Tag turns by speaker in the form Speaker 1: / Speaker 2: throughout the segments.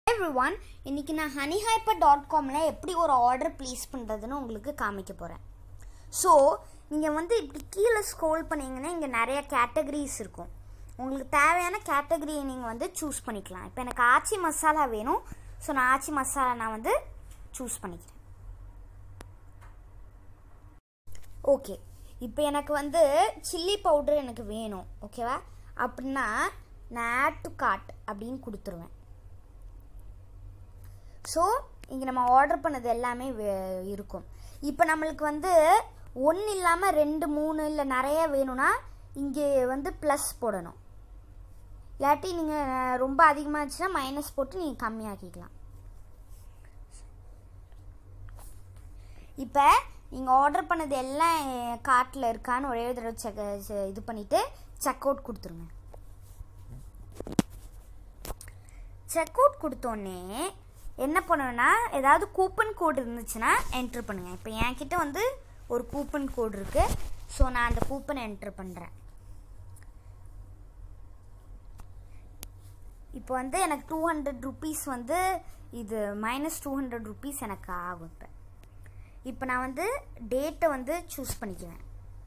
Speaker 1: every one இன்னைக்கு நான் honey hyper dot காமில் எப்படி ஒரு ஆர்டர் ப்ளேஸ் பண்ணுறதுன்னு உங்களுக்கு காமிக்க போகிறேன் ஸோ நீங்கள் வந்து இப்படி கீழே ஸ்க்ரோல் பண்ணீங்கன்னா இங்கே நிறைய கேட்டகரிஸ் இருக்கும் உங்களுக்கு தேவையான கேட்டகரியை நீங்கள் வந்து சூஸ் பண்ணிக்கலாம் இப்போ எனக்கு ஆச்சி மசாலா வேணும் ஸோ நான் ஆச்சி மசாலா நான் வந்து சூஸ் பண்ணிக்கிறேன் ஓகே இப்போ எனக்கு வந்து சில்லி பவுடர் எனக்கு வேணும் ஓகேவா அப்படின்னா நான் ஆட் டு கார்ட் அப்படின்னு கொடுத்துருவேன் ஸோ இங்கே நம்ம ஆர்டர் பண்ணது எல்லாமே வே- இருக்கும் இப்போ நம்மளுக்கு வந்து ஒன்று இல்லாமல் ரெண்டு மூணு இல்லை நிறைய வேணும்னா இங்கே வந்து ப்ளஸ் போடணும் இல்லாட்டி நீங்கள் ரொம்ப அதிகமாக இருந்துச்சுன்னா மைனஸ் போட்டு நீங்கள் கம்மியாக்கிக்கலாம் இப்போ நீங்கள் ஆர்டர் பண்ணது எல்லாம் கார்ட்டில் இருக்கான்னு ஒரே தடவை செக் இது பண்ணிவிட்டு செக் அவுட் கொடுத்துருங்க செக் அவுட் கொடுத்தோன்னே என்ன பண்ணணும்னா ஏதாவது கூப்பன் கோடு இருந்துச்சுன்னா என்ட்ரு பண்ணுங்கள் இப்போ என்கிட்ட வந்து ஒரு கூப்பன் கோடு இருக்குது ஸோ நான் அந்த கூப்பனை என்ட்ரு பண்ணுறேன் இப்போ வந்து எனக்கு டூ ஹண்ட்ரட் ருபீஸ் வந்து இது மைனஸ் டூ ஹண்ட்ரட் ருபீஸ் எனக்கு ஆகும் இப்போ இப்போ நான் வந்து டேட்டை வந்து சூஸ் பண்ணிக்குவேன்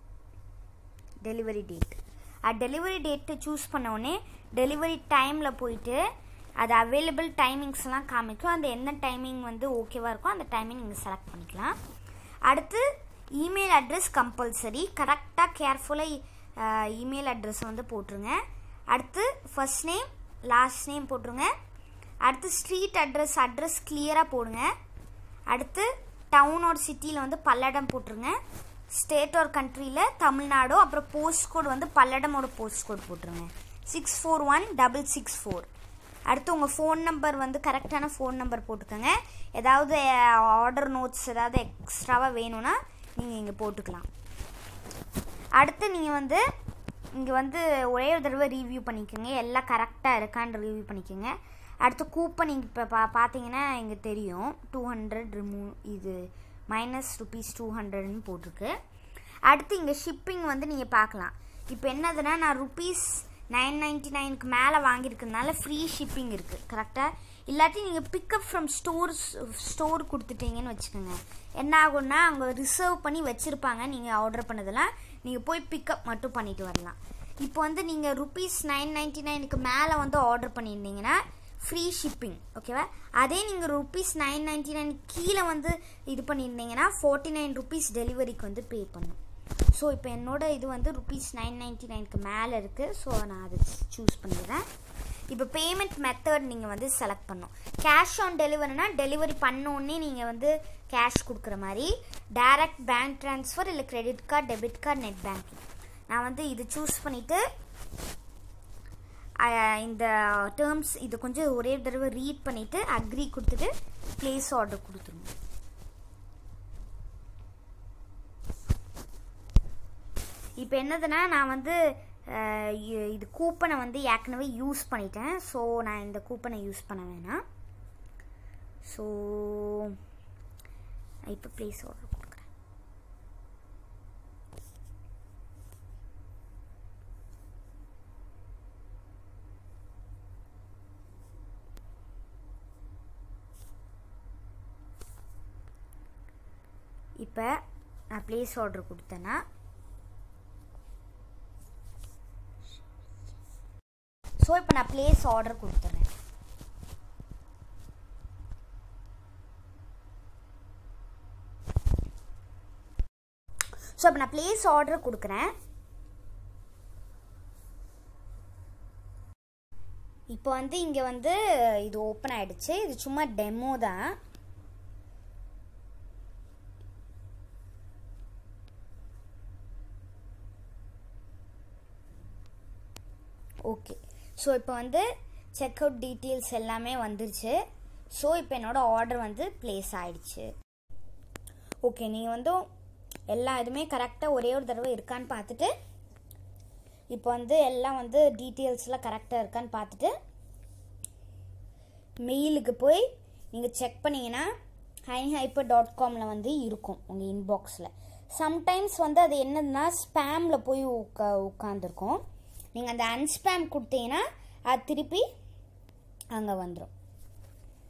Speaker 1: delivery date delivery date choose பண்ண உடனே டெலிவரி டைமில் போயிட்டு அது அவைலபிள் டைமிங்ஸ்லாம் காமிக்கும் அந்த என்ன டைமிங் வந்து ஓகேவாக இருக்கோ அந்த டைமிங் நீங்கள் செலக்ட் பண்ணிக்கலாம் அடுத்து இமெயில் அட்ரஸ் கம்பல்சரி கரெக்டாக கேர்ஃபுல்லாக இமெயில் அட்ரஸ் வந்து போட்டுருங்க அடுத்து ஃபர்ஸ்ட் நேம் லாஸ்ட் நேம் போட்டுருங்க அடுத்து ஸ்ட்ரீட் அட்ரஸ் அட்ரஸ் கிளியராக போடுங்க அடுத்து டவுன் ஒரு சிட்டியில் வந்து பல்லடம் போட்டுருங்க ஸ்டேட் ஒரு கண்ட்ரியில் தமிழ்நாடு அப்புறம் போஸ்ட் கோட் வந்து பல்லடமோட போஸ்ட் கோட் போட்டுருங்க six four one double six four அடுத்து உங்கள் ஃபோன் நம்பர் வந்து கரெக்டான ஃபோன் நம்பர் போட்டுக்கோங்க ஏதாவது ஆர்டர் நோட்ஸ் ஏதாவது எக்ஸ்ட்ராவாக வேணும்னா நீங்கள் இங்கே போட்டுக்கலாம் அடுத்து நீங்கள் வந்து இங்கே வந்து ஒரே ஒரு தடவை ரிவ்யூ பண்ணிக்கோங்க எல்லாம் கரெக்டாக இருக்கான்னு ரிவ்யூ பண்ணிக்கோங்க அடுத்து கூப்பன் நீங்கள் இப்போ பா பார்த்தீங்கன்னா இங்கே தெரியும் டூ ஹண்ட்ரட் ரிமூவ் இது மைனஸ் ருபீஸ் டூ ஹண்ட்ரட்னு போட்டிருக்கு அடுத்து இங்கே ஷிப்பிங் வந்து நீங்கள் பார்க்கலாம் இப்போ என்னதுன்னா நான் ருபீஸ் நைன் நைன்ட்டி நைனுக்கு மேலே வாங்கியிருக்கனால ஃப்ரீ ஷிப்பிங் இருக்குது கரெக்டாக இல்லாட்டி நீங்கள் பிக்கப் ஃப்ரம் ஸ்டோர்ஸ் ஸ்டோர் கொடுத்துட்டீங்கன்னு வச்சுக்கோங்க என்ன ஆகும்னா அவங்க ரிசர்வ் பண்ணி வச்சுருப்பாங்க நீங்கள் ஆர்டர் பண்ணதெல்லாம் நீங்கள் போய் பிக்கப் மட்டும் பண்ணிட்டு வரலாம் இப்போ வந்து நீங்கள் ருபீஸ் நைன் நைன்ட்டி நைனுக்கு மேலே வந்து ஆர்டர் பண்ணியிருந்தீங்கன்னா ஃப்ரீ ஷிப்பிங் ஓகேவா அதே நீங்கள் ருபீஸ் நைன் நைன்ட்டி நைன் கீழே வந்து இது பண்ணியிருந்தீங்கன்னா ஃபார்ட்டி நைன் ருபீஸ் டெலிவரிக்கு வந்து பே பண்ணும் ஸோ இப்போ என்னோட இது வந்து ருபீஸ் நைன் நைன்ட்டி நைனுக்கு மேலே இருக்குது ஸோ நான் அதை சூஸ் பண்ணிடுறேன் இப்போ பேமெண்ட் மெத்தட் நீங்கள் வந்து செலக்ட் பண்ணும் கேஷ் ஆன் டெலிவரினா டெலிவரி பண்ணோடனே நீங்கள் வந்து கேஷ் கொடுக்குற மாதிரி டைரக்ட் பேங்க் ட்ரான்ஸ்ஃபர் இல்லை credit card debit card net banking நான் வந்து இது சூஸ் பண்ணிவிட்டு இந்த டேர்ம்ஸ் இது கொஞ்சம் ஒரே தடவை ரீட் பண்ணிவிட்டு அக்ரி கொடுத்துட்டு ப்ளேஸ் ஆர்டர் கொடுத்துருங்க இப்போ என்னதுன்னா நான் வந்து அஹ், இ- இது கூப்பனை வந்து ஏற்கனவே யூஸ் பண்ணிட்டேன் ஸோ நான் இந்த கூப்பனை யூஸ் பண்ண வேணாம் ஸோ இப்போ ப்ளேஸ் ஆர்டர் கொடுக்குறேன் இப்போ நான் ப்ளேஸ் ஆர்டர் கொடுத்தேன்னா ஸோ இப்போ நான் ப்ளேஸ் ஆர்டர் கொடுத்துட்றேன் ஸோ இப்போ நான் ப்ளேஸ் ஆர்டர் கொடுக்குறேன் இப்போ வந்து இங்கே வந்து இது ஓப்பன் ஆயிடுச்சு இது சும்மா டெமோ தான் ஓகே ஸோ இப்போ வந்து செக் அவுட் டீட்டெயில்ஸ் எல்லாமே வந்துருச்சு ஸோ இப்போ என்னோட ஆர்டர் வந்து ப்ளேஸ் ஆயிடுச்சு ஓகே நீங்கள் வந்து எல்லா இதுவுமே கரெக்டாக ஒரே ஒரு தடவை இருக்கான்னு பார்த்துட்டு இப்போ வந்து எல்லாம் வந்து டீட்டெயில்ஸ்லாம் கரெக்டாக இருக்கான்னு பார்த்துட்டு மெயிலுக்கு போய் நீங்கள் செக் பண்ணீங்கன்னா ஹை ஹைப்பர் டாட் காமில் வந்து இருக்கும் உங்கள் இன்பாக்ஸில் சம்டைம்ஸ் வந்து அது என்னதுன்னா ஸ்பேமில் போய் உட்கா உட்காந்துருக்கும் நீங்கள் அந்த அன்ஸ்பேம் கொடுத்தீங்கன்னா அது திருப்பி அங்கே வந்துடும்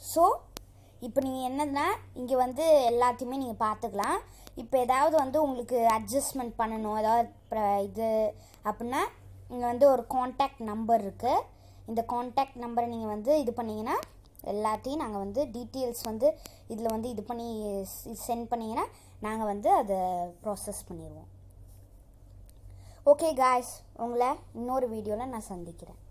Speaker 1: ஸோ இப்போ நீங்கள் என்னதுன்னா இங்கே வந்து எல்லாத்தையுமே நீங்கள் பார்த்துக்கலாம் இப்போ ஏதாவது வந்து உங்களுக்கு அட்ஜஸ்ட்மெண்ட் பண்ணணும் ஏதாவது ப்ர- இது அப்படின்னா இங்கே வந்து ஒரு காண்டாக்ட் நம்பர் இருக்குது இந்த காண்டாக்ட் நம்பரை நீங்கள் வந்து இது பண்ணீங்கன்னா எல்லாத்தையும் நாங்கள் வந்து டீட்டெயில்ஸ் வந்து இதில் வந்து இது பண்ணி சென்ட் பண்ணிங்கன்னா நாங்கள் வந்து அதை ப்ராசஸ் பண்ணிடுவோம் ஓகே காய்ஸ் உங்களை இன்னொரு வீடியோவில் நான் சந்திக்கிறேன்